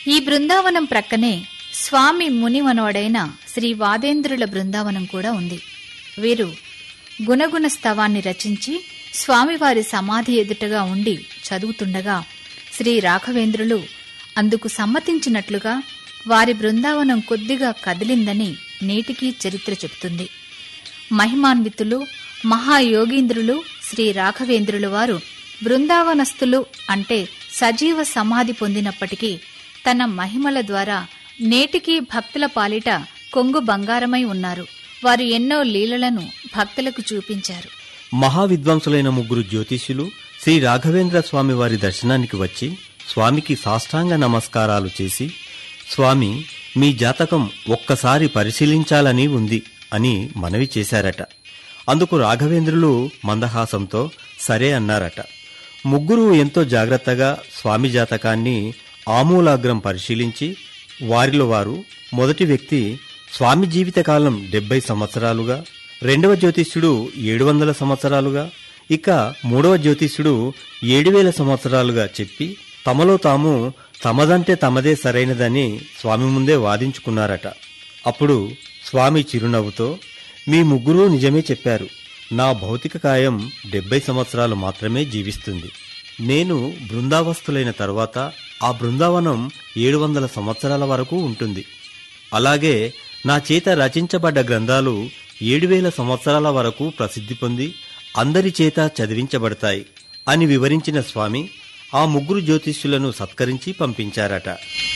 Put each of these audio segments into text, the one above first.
ఈ బృందావనం ప్రక్కనే స్వామి మునిమనోడైన శ్రీ వాదేంద్రుల బృందావనం కూడా ఉంది వీరు గుణగుణ స్తవాన్ని రచించి స్వామివారి సమాధి ఎదుటగా ఉండి చదువుతుండగా శ్రీ రాఘవేంద్రులు అందుకు సమ్మతించినట్లుగా వారి బృందావనం కొద్దిగా కదిలిందని నేటికీ చరిత్ర చెబుతుంది మహిమాన్వితులు మహాయోగీంద్రులు శ్రీ రాఘవేంద్రులు వారు బృందావనస్థులు అంటే సజీవ సమాధి పొందినప్పటికీ తన మహిమల ద్వారా నేటికీ భక్తుల పాలిట కొంగు బంగారమై ఉన్నారు వారు ఎన్నో లీలలను భక్తులకు చూపించారు మహావిద్వాంసులైన ముగ్గురు జ్యోతిష్యులు శ్రీ రాఘవేంద్ర స్వామి వారి దర్శనానికి వచ్చి స్వామికి సాష్టాంగ నమస్కారాలు చేసి స్వామి మీ జాతకం ఒక్కసారి పరిశీలించాలని ఉంది అని మనవి చేశారట అందుకు రాఘవేంద్రులు మందహాసంతో సరే అన్నారట ముగ్గురు ఎంతో జాగ్రత్తగా స్వామి జాతకాన్ని ఆమూలాగ్రం పరిశీలించి వారిలో వారు మొదటి వ్యక్తి స్వామి జీవితకాలం డెబ్బై సంవత్సరాలుగా రెండవ జ్యోతిష్యుడు ఏడు వందల సంవత్సరాలుగా ఇక మూడవ జ్యోతిష్యుడు ఏడు వేల సంవత్సరాలుగా చెప్పి తమలో తాము తమదంటే తమదే సరైనదని స్వామి ముందే వాదించుకున్నారట అప్పుడు స్వామి చిరునవ్వుతో మీ ముగ్గురు నిజమే చెప్పారు నా భౌతిక కాయం డెబ్బై సంవత్సరాలు మాత్రమే జీవిస్తుంది నేను బృందావస్తులైన తర్వాత ఆ బృందావనం ఏడు వందల సంవత్సరాల వరకు ఉంటుంది అలాగే నా చేత రచించబడ్డ గ్రంథాలు ఏడు వేల సంవత్సరాల వరకు ప్రసిద్ధి పొంది అందరి చేత చదివించబడతాయి అని వివరించిన స్వామి ఆ ముగ్గురు జ్యోతిష్యులను సత్కరించి పంపించారట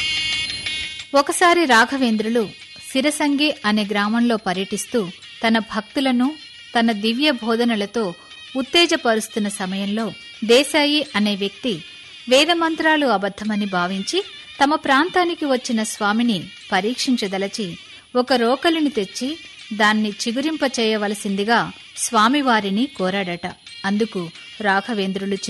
ఒకసారి రాఘవేంద్రులు సిరసంగి అనే గ్రామంలో పర్యటిస్తూ తన భక్తులను తన దివ్య బోధనలతో ఉత్తేజపరుస్తున్న సమయంలో దేశాయి అనే వ్యక్తి వేదమంత్రాలు అబద్ధమని భావించి తమ ప్రాంతానికి వచ్చిన స్వామిని పరీక్షించదలచి ఒక రోకలిని తెచ్చి దాన్ని చిగురింపచేయవలసిందిగా స్వామివారిని కోరాడట అందుకు రాఘవేంద్రులు